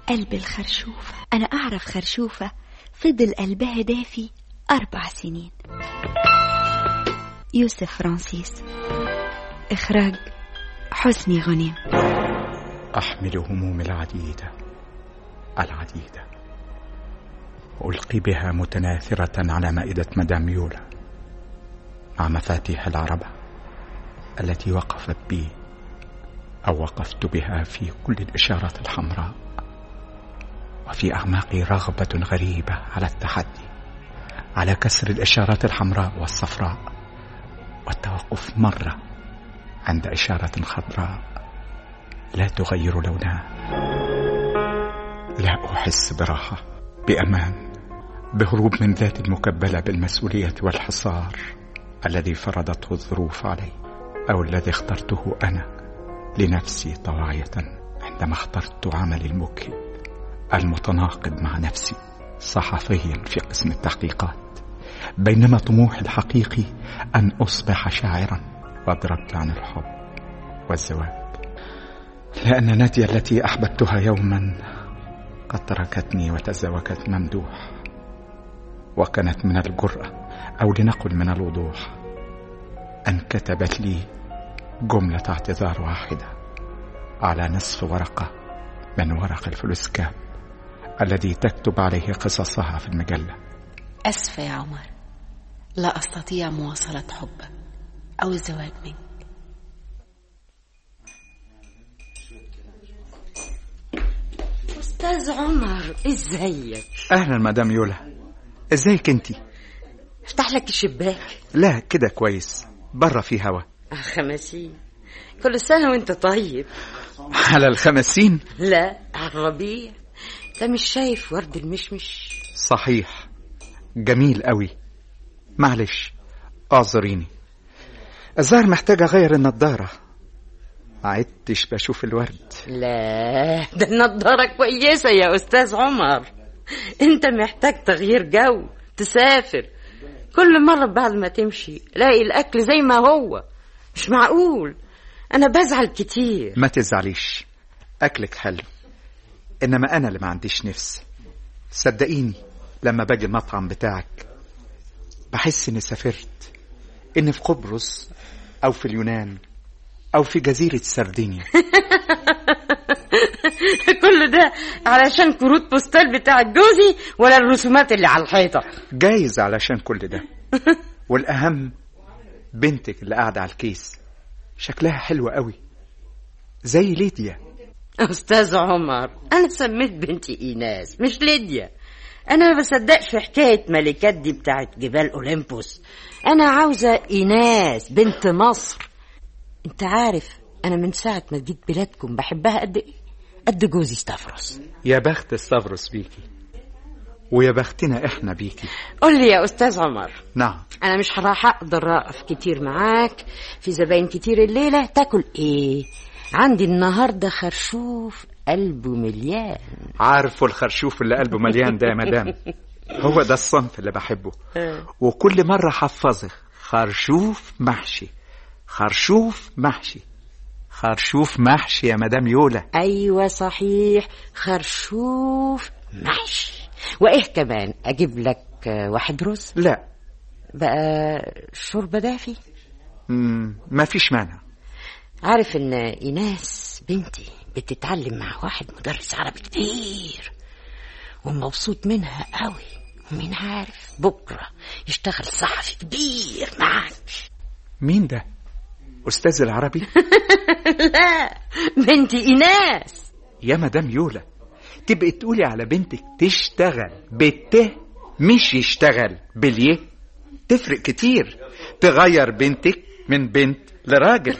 قلب الخرشوفة أنا أعرف خرشوفة فضل قلبها دافي أربع سنين يوسف فرانسيس إخراج حسني غنيم أحمل هموم العديدة العديدة ألقي بها متناثرة على مائدة مدام يولا مع مفاتيح العربة التي وقفت بي أو وقفت بها في كل الإشارات الحمراء وفي أعماقي رغبة غريبة على التحدي على كسر الإشارات الحمراء والصفراء والتوقف مرة عند إشارة خضراء لا تغير لونها لا أحس براحة بأمان بهروب من ذاتي المكبلة بالمسؤولية والحصار الذي فرضته الظروف علي أو الذي اخترته أنا لنفسي طواعية عندما اخترت عملي المكئ المتناقض مع نفسي صحفيا في قسم التحقيقات بينما طموحي الحقيقي أن أصبح شاعرا وأضربت عن الحب والزواج لأن نادية التي أحببتها يوما قد تركتني وتزوجت ممدوح وكانت من الجرأة أو لنقل من الوضوح أن كتبت لي جملة اعتذار واحدة على نصف ورقة من ورق الفلوسكاب الذي تكتب عليه قصصها في المجلة أسفة يا عمر لا أستطيع مواصلة حبك أو الزواج منك أستاذ عمر إزيك أهلا مدام يولا ازيك انتي افتح لك الشباك لا كده كويس بره في هوا آه، خمسين كل سنة وانت طيب على الخمسين لا على الربيع انت مش شايف ورد المشمش صحيح جميل قوي معلش اعذريني الظاهر محتاج اغير النضارة ما عدتش بشوف الورد لا ده النضارة كويسة يا أستاذ عمر أنت محتاج تغيير جو تسافر كل مرة بعد ما تمشي لاقي الأكل زي ما هو مش معقول أنا بزعل كتير ما تزعليش اكلك حلو انما انا اللي ما عنديش نفس صدقيني لما باجي المطعم بتاعك بحس اني سافرت اني في قبرص او في اليونان او في جزيرة سردينيا كل ده علشان كروت بوستال بتاع جوزي ولا الرسومات اللي على الحيطة جايز علشان كل ده والاهم بنتك اللي قاعدة على الكيس شكلها حلو قوي زي ليديا أستاذ عمر أنا سميت بنتي إيناس مش ليديا أنا ما بصدقش في حكاية ملكات دي بتاعت جبال أولمبوس أنا عاوزة إيناس بنت مصر أنت عارف أنا من ساعة ما جيت بلادكم بحبها قد إيه قد جوزي ستافروس يا بخت ستافروس بيكي ويا بختنا احنا بيكي قول لي يا أستاذ عمر نعم أنا مش راح أقدر أقف كتير معاك في زباين كتير الليلة تاكل إيه عندي النهاردة خرشوف قلبه مليان عارفه الخرشوف اللي قلبه مليان ده يا مدام هو ده الصنف اللي بحبه وكل مرة حفظه خرشوف محشي خرشوف محشي خرشوف محشي يا مدام يولا أيوة صحيح خرشوف محشي وإيه كمان أجيب لك آه، واحد رز لا بقى شوربة دافي مم، ما فيش مانع عارف إن إيناس بنتي بتتعلم مع واحد مدرس عربي كبير ومبسوط منها قوي ومين عارف بكرة يشتغل صحفي كبير معاك مين ده أستاذ العربي لا بنتي إيناس يا مدام يولا تبقي تقولي على بنتك تشتغل بالته مش يشتغل باليه تفرق كتير تغير بنتك من بنت لراجل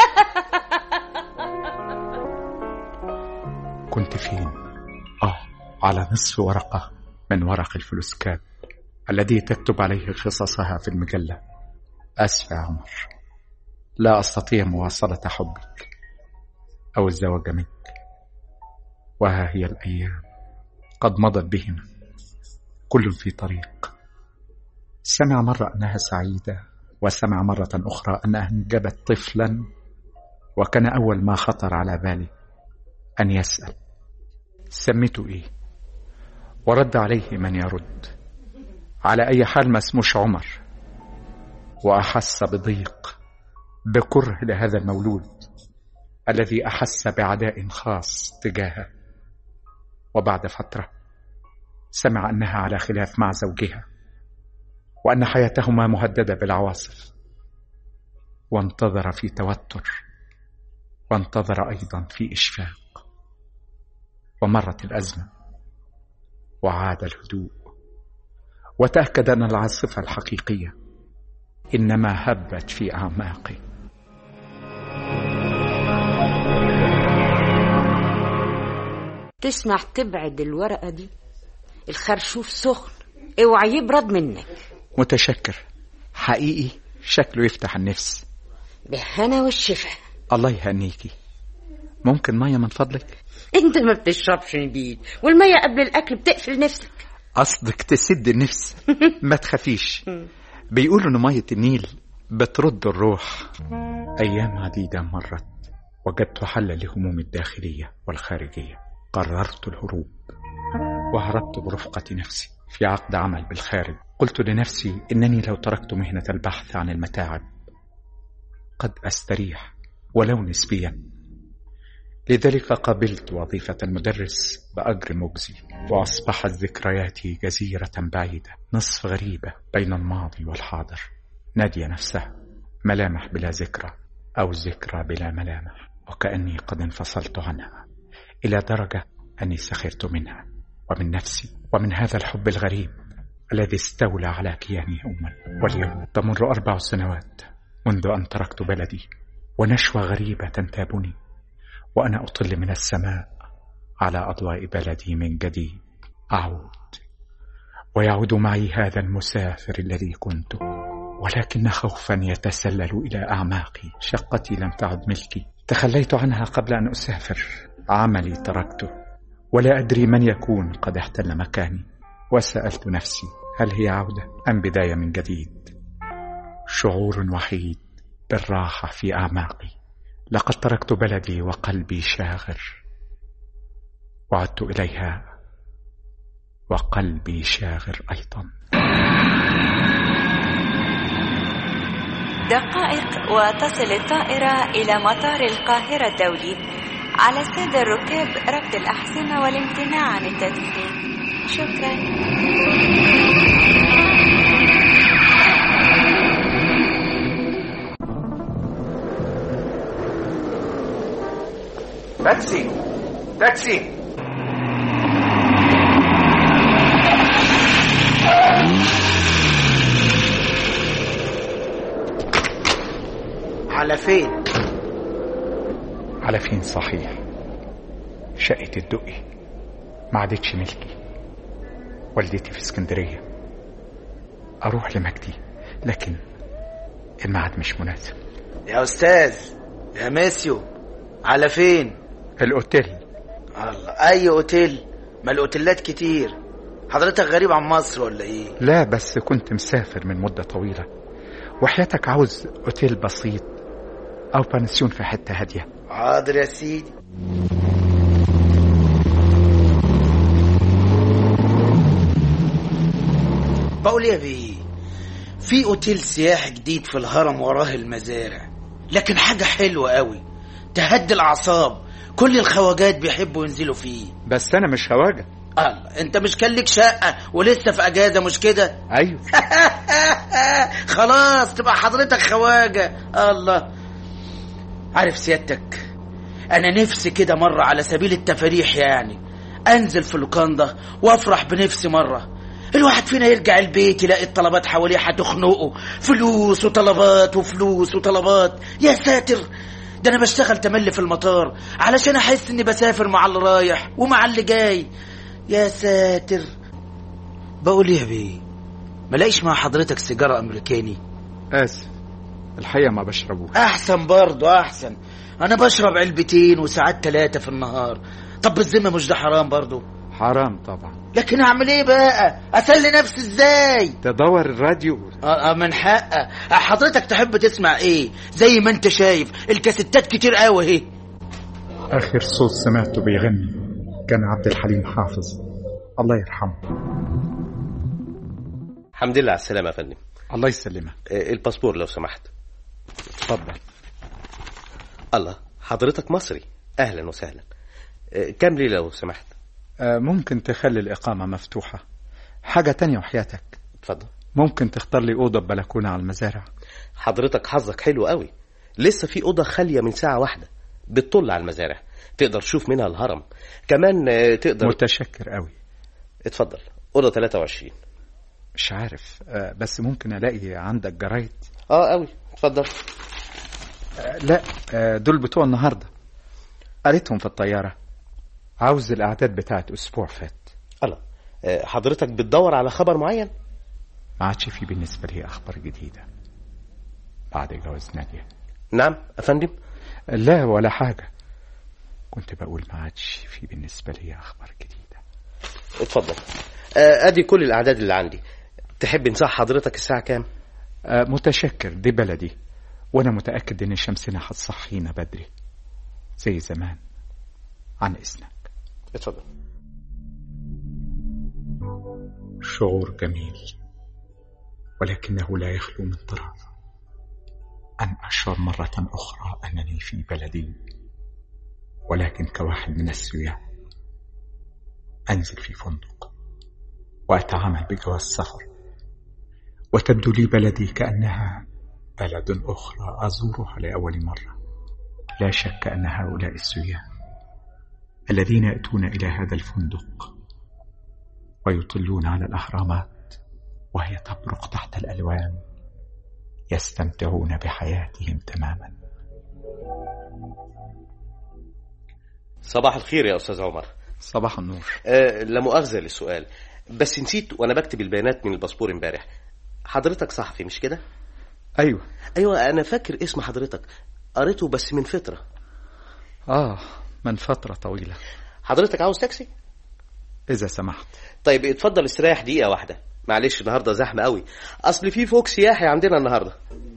كنت فين اه على نصف ورقة من ورق الفلوسكاب الذي تكتب عليه قصصها في المجلة أسف يا عمر لا أستطيع مواصلة حبك أو الزواج منك وها هي الأيام قد مضت بهما كل في طريق سمع مرة أنها سعيدة وسمع مرة أخرى أنها أنجبت طفلا وكان أول ما خطر على بالي أن يسأل سميته إيه ورد عليه من يرد على أي حال ما اسموش عمر وأحس بضيق بكره لهذا المولود الذي أحس بعداء خاص تجاهه وبعد فترة سمع أنها على خلاف مع زوجها وأن حياتهما مهددة بالعواصف وانتظر في توتر وانتظر أيضا في إشفاق ومرت الأزمة وعاد الهدوء وتأكد أن العاصفة الحقيقية إنما هبت في أعماقه تسمع تبعد الورقة دي الخرشوف سخن اوعى يبرد منك متشكر حقيقي شكله يفتح النفس بالهنا والشفا الله يهنيكي ممكن مية من فضلك انت ما بتشربش نبيل والمية قبل الاكل بتقفل نفسك قصدك تسد النفس ما تخافيش بيقولوا ان مية النيل بترد الروح ايام عديدة مرت وجدت حلا لهمومي الداخلية والخارجية قررت الهروب وهربت برفقة نفسي في عقد عمل بالخارج قلت لنفسي انني لو تركت مهنة البحث عن المتاعب قد استريح ولو نسبيا لذلك قبلت وظيفة المدرس بأجر مجزي وأصبحت ذكرياتي جزيرة بعيدة نصف غريبة بين الماضي والحاضر نادية نفسها ملامح بلا ذكرى أو ذكرى بلا ملامح وكأني قد انفصلت عنها إلى درجة أني سخرت منها ومن نفسي ومن هذا الحب الغريب الذي استولى على كياني أما واليوم تمر أربع سنوات منذ أن تركت بلدي ونشوة غريبة تنتابني وأنا أطل من السماء على أضواء بلدي من جديد أعود ويعود معي هذا المسافر الذي كنت ولكن خوفا يتسلل إلى أعماقي شقتي لم تعد ملكي تخليت عنها قبل أن أسافر عملي تركته ولا أدري من يكون قد احتل مكاني وسألت نفسي هل هي عودة أم بداية من جديد شعور وحيد بالراحة في أعماقي لقد تركت بلدي وقلبي شاغر وعدت إليها وقلبي شاغر أيضا دقائق وتصل الطائرة إلى مطار القاهرة الدولي على السادة الركاب ربط الأحزمة والامتناع عن التدخين شكرا تاكسي تاكسي على فين على فين صحيح شقة الدقي ما عادتش ملكي والدتي في اسكندرية أروح لمجدي لكن الميعاد مش مناسب يا استاذ يا ميسيو على فين الأوتيل الله اي اوتيل ما الاوتيلات كتير حضرتك غريب عن مصر ولا ايه لا بس كنت مسافر من مدة طويلة وحياتك عاوز أوتيل بسيط أو بانسيون في حتة هادية حاضر يا سيدي بقول يا بيه في اوتيل سياحي جديد في الهرم وراه المزارع لكن حاجة حلوة قوي تهدي الأعصاب كل الخواجات بيحبوا ينزلوا فيه بس أنا مش هواجه الله انت مش كان لك شقة ولسه في اجازة مش كده أيوه خلاص تبقى حضرتك خواجة الله عارف سيادتك انا نفسي كده مرة على سبيل التفريح يعني انزل في اللوكاندا وافرح بنفسي مرة الواحد فينا يرجع البيت يلاقي الطلبات حواليه هتخنقه فلوس وطلبات وفلوس وطلبات يا ساتر ده انا بشتغل تملي في المطار علشان احس اني بسافر مع اللي رايح ومع اللي جاي يا ساتر بقول يا بيه ملاقيش مع حضرتك سيجارة امريكاني آسف الحقيقة ما بشربوش احسن برضو احسن انا بشرب علبتين وساعات ثلاثة في النهار طب بالذمة مش ده حرام برضو حرام طبعا لكن اعمل ايه بقى اسلي نفسي ازاي تدور الراديو آه آه، من حقك حضرتك تحب تسمع ايه زي ما انت شايف الكاسيتات كتير قوي اهي آخر صوت سمعته بيغني كان عبد الحليم حافظ الله يرحمه الحمد لله على السلامة يا فندم الله يسلمك آه، الباسبور لو سمحت اتفضل الله حضرتك مصري أهلا وسهلا آه، كام ليلة لو سمحت آه، ممكن تخلي الإقامة مفتوحة حاجة تانية وحياتك اتفضل ممكن تختار لي أوضة ببلكونة على المزارع حضرتك حظك حلو قوي لسه في أوضة خالية من ساعة واحدة بتطل على المزارع تقدر تشوف منها الهرم كمان آه، تقدر متشكر قوي اتفضل أوضة 23 مش عارف آه، بس ممكن ألاقي عندك جرايد اه قوي اتفضل آه، لا آه، دول بتوع النهاردة قريتهم في الطيارة عاوز الأعداد بتاعت أسبوع فات الله آه، حضرتك بتدور على خبر معين ما عادش في بالنسبة لي أخبار جديدة بعد جواز نادية نعم أفندم لا ولا حاجة كنت بقول ما عادش في بالنسبة لي أخبار جديدة اتفضل آه، ادي كل الاعداد اللي عندي تحب نصح حضرتك الساعة كام آه، متشكر دي بلدي وأنا متأكد إن شمسنا هتصحينا بدري زي زمان عن إذنك اتفضل شعور جميل ولكنه لا يخلو من طرف أن أشعر مرة أخرى أنني في بلدي ولكن كواحد من السياح أنزل في فندق وأتعامل بجواز سفر وتبدو لي بلدي كأنها بلد أخرى أزورها لأول مرة لا شك أن هؤلاء السياح الذين يأتون إلى هذا الفندق ويطلون على الأهرامات وهي تبرق تحت الألوان يستمتعون بحياتهم تماما صباح الخير يا أستاذ عمر صباح النور آه، لا مؤاخذة للسؤال بس نسيت وأنا بكتب البيانات من الباسبور امبارح حضرتك صحفي مش كده؟ أيوة أيوة أنا فاكر اسم حضرتك قريته بس من فترة آه من فترة طويلة حضرتك عاوز تاكسي؟ إذا سمحت طيب اتفضل استريح دقيقة واحدة معلش النهاردة زحمة قوي أصل في فوق سياحي عندنا النهاردة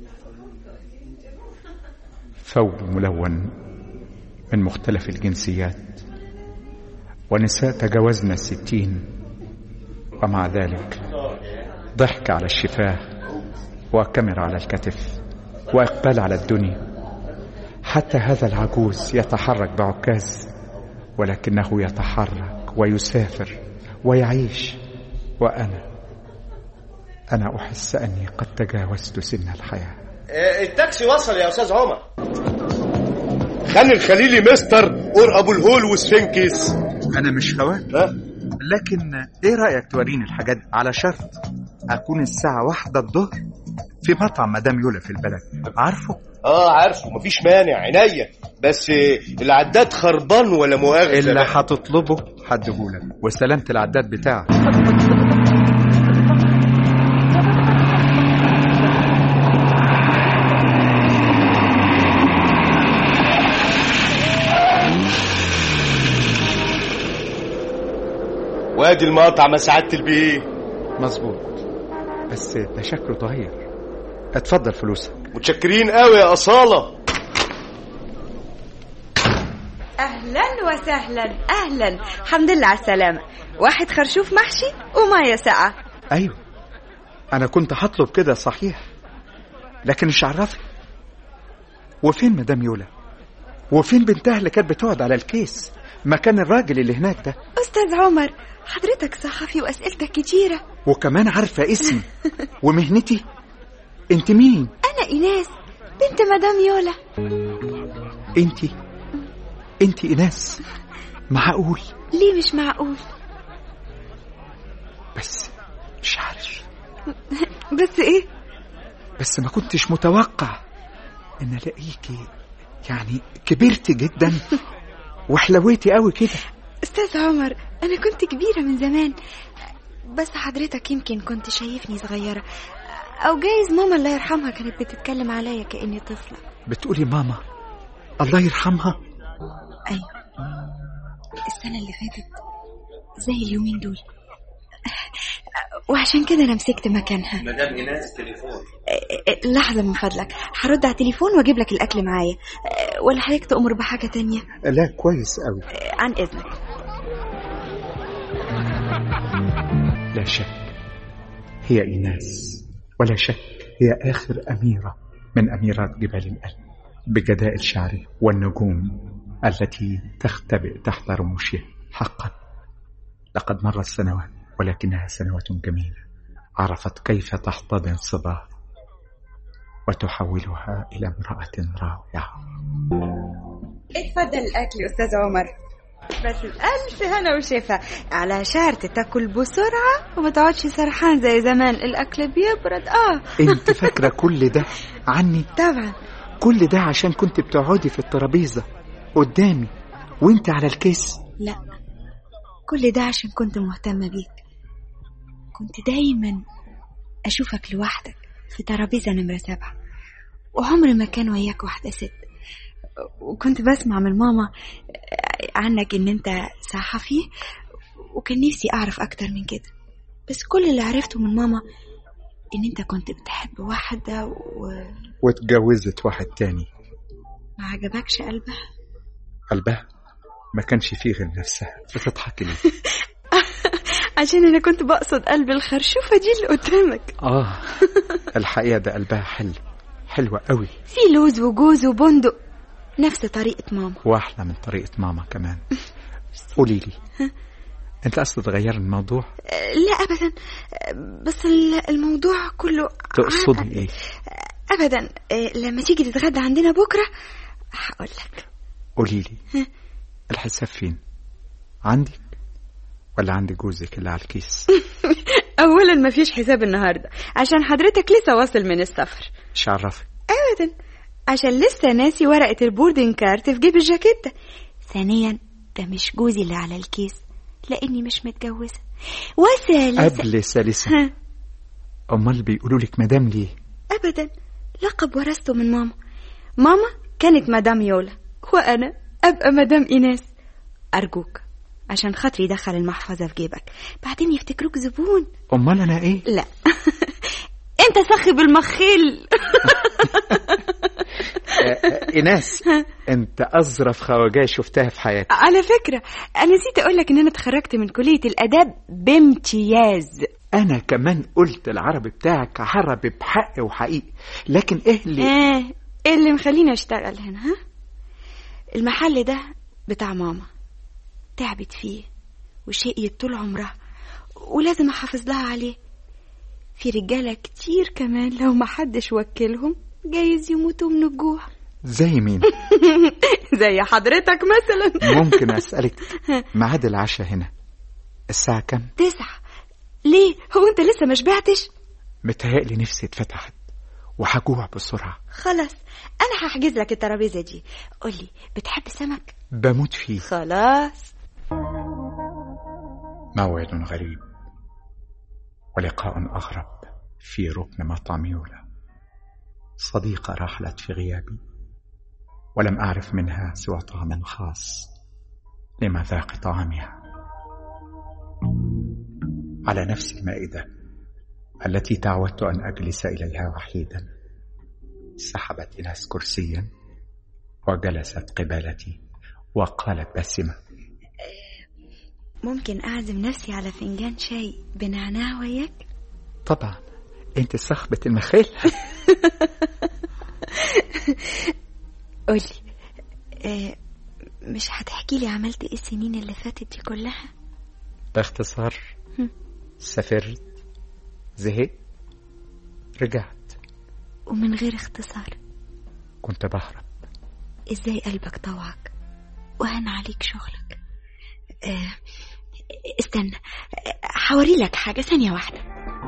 ثوب ملون من مختلف الجنسيات ونساء تجاوزن الستين ومع ذلك ضحك على الشفاه وكاميرا على الكتف وإقبال على الدنيا حتى هذا العجوز يتحرك بعكاز ولكنه يتحرك ويسافر ويعيش وأنا أنا أحس أني قد تجاوزت سن الحياة التاكسي وصل يا أستاذ عمر خلي الخليلي مستر اور ابو الهول وسفنكس أنا مش هواك ها لكن إيه رأيك توريني الحاجات دي على شرط أكون الساعة واحدة الظهر في مطعم مدام يولا في البلد عارفه اه عارفه مفيش مانع عينيا بس آه، العداد خربان ولا مؤاخذه اللي بقى. هتطلبه هديهولك وسلامة العداد بتاعك وادي المقطع ما سعادة البيه مظبوط بس ده شكله اتغير اتفضل فلوسك متشكرين قوي يا اصاله أهلا وسهلا أهلا الحمد لله على السلامة واحد خرشوف محشي ومية ساقعة ايوه انا كنت هطلب كده صحيح لكن مش عرفني وفين مدام يولا وفين بنتها اللي كانت بتقعد على الكيس مكان الراجل اللي هناك ده أستاذ عمر حضرتك صحفي وأسئلتك كتيرة وكمان عارفه اسمي ومهنتي انت مين أنا إيناس بنت مدام يولا انت انت ايناس معقول ليه مش معقول بس مش عارف بس إيه بس ما كنتش متوقع ان الاقيكي يعني كبرت جدا وحلويتي قوي كده أستاذ عمر أنا كنت كبيرة من زمان بس حضرتك يمكن كنت شايفني صغيرة أو جايز ماما الله يرحمها كانت بتتكلم عليا كأني طفلة بتقولي ماما الله يرحمها أيوة السنة اللي فاتت زي اليومين دول وعشان كده أنا مسكت مكانها مدام إيناس تليفون لحظة من فضلك هرد على التليفون وأجيب لك الأكل معايا ولا حضرتك تأمر بحاجة تانية لا كويس قوي عن إذنك لا شك هي إيناس ولا شك هي آخر أميرة من أميرات جبال الألب بجدائل شعره والنجوم التي تختبئ تحت رموشها حقا لقد مرت سنوات ولكنها سنوات جميلة عرفت كيف تحتضن صباها وتحولها إلى امرأة راوية اتفضل الأكل يا أستاذ عمر بس الألف هنا وشفا على شرط تاكل بسرعة وما تقعدش سرحان زي زمان الأكل بيبرد آه انت فاكرة كل ده عني طبعا كل ده عشان كنت بتقعدي في الترابيزة قدامي وانت على الكيس لا كل ده عشان كنت مهتمة بيك كنت دايما أشوفك لوحدك في ترابيزة نمرة سبعة وعمر ما كان وياك واحدة ست وكنت بسمع من ماما عنك ان انت صحفي وكان نفسي اعرف اكتر من كده بس كل اللي عرفته من ماما ان انت كنت بتحب واحدة وما واتجوزت واحد تاني عجبكش قلبها قلبها ما كانش فيه غير نفسها بتضحكي ليه عشان انا كنت بقصد قلب الخرشوفة دي اللي قدامك اه الحقيقة ده قلبها حلو حلوة قوي في لوز وجوز وبندق نفس طريقة ماما واحلى من طريقة ماما كمان قولي لي انت اصلا تغير الموضوع أه، لا ابدا أه، بس ال- الموضوع كله تقصدي عن- ايه ابدا أه، لما تيجي تتغدى عندنا بكره هقول لك قولي لي الحساب فين عندك ولا عند جوزك اللي على الكيس اولا مفيش حساب النهارده عشان حضرتك لسه واصل من السفر مش عرفك ابدا عشان لسه ناسي ورقه البوردنج كارت في جيب الجاكيته ثانيا ده مش جوزي اللي على الكيس لاني مش متجوزه وثالثا قبل ثالثا ها، امال بيقولوا لك مدام ليه ابدا لقب ورثته من ماما ماما كانت مدام يولا وانا ابقى مدام ايناس ارجوك عشان خاطري دخل المحفظه في جيبك بعدين يفتكروك زبون امال انا ايه لا انت سخي بالمخيل ايناس انت اظرف خواجاي شفتها في حياتي على فكره انا نسيت اقول لك ان انا اتخرجت من كليه الاداب بامتياز انا كمان قلت العربي بتاعك عربي بحق وحقيقي لكن ايه اللي ايه ايه اللي مخليني اشتغل هنا ها المحل ده بتاع ماما تعبت فيه وشقيت طول عمرها ولازم احافظ لها عليه في رجاله كتير كمان لو ما حدش وكلهم جايز يموتوا من الجوع زي مين زي حضرتك مثلا ممكن اسالك ميعاد العشاء هنا الساعه كام تسعة ليه هو انت لسه ما شبعتش متهيألي نفسي اتفتحت وهجوع بسرعه خلاص انا هحجز لك الترابيزه دي قولي بتحب سمك بموت فيه خلاص موعد غريب ولقاء أغرب في ركن مطعم يولا صديقة رحلت في غيابي ولم أعرف منها سوى طعم خاص لمذاق طعامها على نفس المائدة التي تعودت أن أجلس إليها وحيدا سحبت إناس كرسيا وجلست قبالتي وقالت باسمة ممكن اعزم نفسي على فنجان شاي بنعناع وياك طبعا انت صاحبة المخيل قولي آه مش هتحكي لي عملت ايه السنين اللي فاتت دي كلها باختصار هم. سافرت زهقت رجعت ومن غير اختصار كنت بهرب ازاي قلبك طوعك وهن عليك شغلك آه استنى آه، هوري لك حاجة ثانية واحدة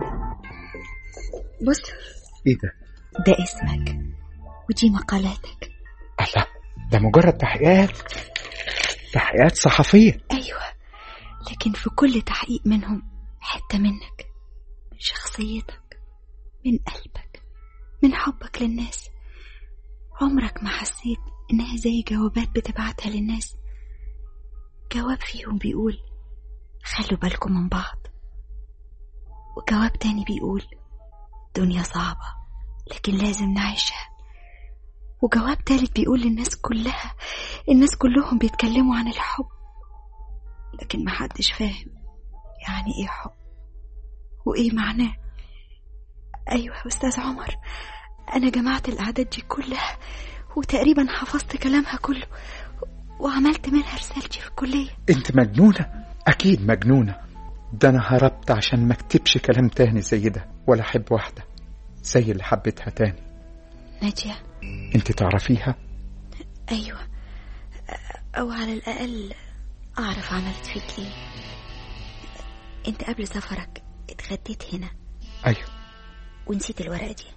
بص ايه ده ده اسمك ودي مقالاتك الله ده مجرد تحقيقات تحقيقات صحفية أيوة لكن في كل تحقيق منهم حتة منك من شخصيتك من قلبك من حبك للناس عمرك ما حسيت إنها زي جوابات بتبعتها للناس جواب فيهم بيقول خلوا بالكم من بعض وجواب تاني بيقول دنيا صعبة لكن لازم نعيشها وجواب تالت بيقول للناس كلها الناس كلهم بيتكلموا عن الحب لكن محدش فاهم يعني ايه حب وإيه معناه أيوة يا أستاذ عمر أنا جمعت الأعداد دي كلها وتقريبا حفظت كلامها كله وعملت منها رسالتي في الكلية انت مجنونة اكيد مجنونة ده انا هربت عشان ما اكتبش كلام تاني زي ده ولا احب واحدة زي اللي حبيتها تاني نادية انت تعرفيها أيوة أو على الأقل أعرف عملت فيك إيه أنت قبل سفرك اتغديت هنا ايوه ونسيت الورقة دي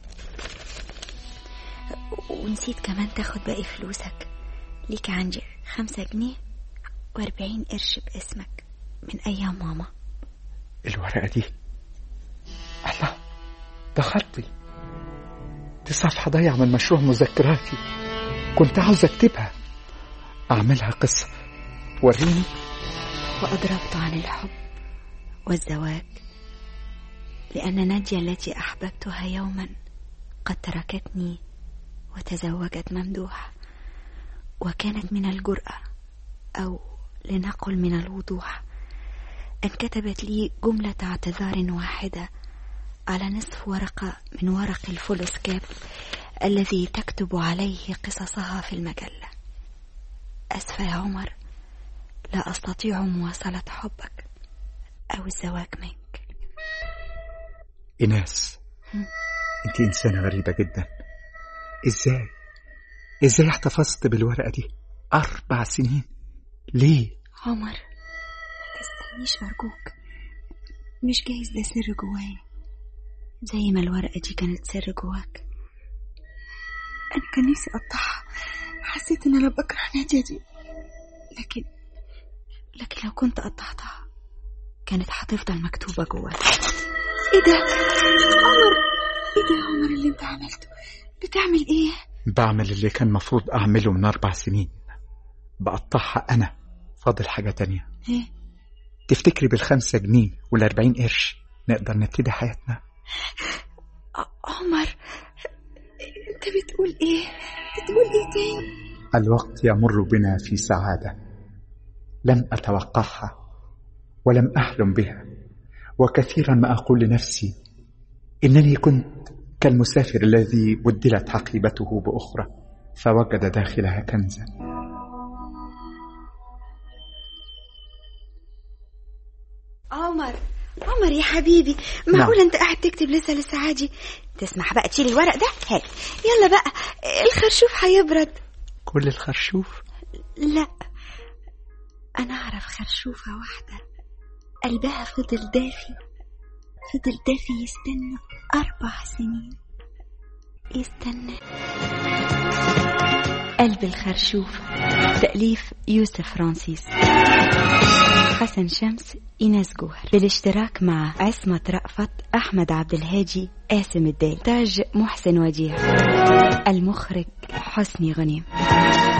ونسيت كمان تاخد باقي فلوسك ليك عندي خمسة جنيه وأربعين قرش باسمك من أيام ماما الورقة دي الله ده خطي دي صفحة ضايعة من مشروع مذكراتي كنت عاوز اكتبها اعملها قصة وريني وأضربت عن الحب والزواج لأن نادية التي أحببتها يوما قد تركتني وتزوجت ممدوح وكانت من الجرأة أو لنقل من الوضوح أن كتبت لي جملة اعتذار واحدة على نصف ورقة من ورق الفولوسكاب الذي تكتب عليه قصصها في المجلة أسفة يا عمر لا أستطيع مواصلة حبك أو الزواج منك ايناس انت انسانة غريبة جدا ازاي ازاي احتفظت بالورقة دي اربع سنين ليه عمر ما تستنيش أرجوك مش جايز ده سر جوايا زي ما الورقة دي كانت سر جواك أنا كان نفسي أقطعها حسيت إن أنا بكره نادية دي لكن لكن لو كنت قطعتها كانت هتفضل مكتوبة جواك إيه ده عمر إيه ده يا عمر اللي أنت عملته بتعمل إيه بعمل اللي كان مفروض اعمله من اربع سنين بقطعها انا فاضل حاجة تانية إيه تفتكري بالخمسة جنيه والأربعين قرش نقدر نبتدي حياتنا ع- عمر أنت بتقول إيه بتقول إيه تاني الوقت يمر بنا في سعادة لم أتوقعها ولم أحلم بها وكثيرا ما أقول لنفسي إنني كنت كالمسافر الذي بدلت حقيبته بأخرى فوجد داخلها كنزا عمر عمر يا حبيبي معقول انت قاعد تكتب لسه للسعادي تسمح بقى تشيل الورق ده هات يلا بقى الخرشوف هيبرد كل الخرشوف لا انا اعرف خرشوفة واحدة قلبها فضل دافي فضل دافي يستنى اربع سنين يستنى قلب الخرشوف تأليف يوسف فرانسيس حسن شمس إيناس جوهر بالاشتراك مع عصمة رأفت أحمد عبد الهادي قاسم الدال تاج محسن وديع المخرج حسني غنيم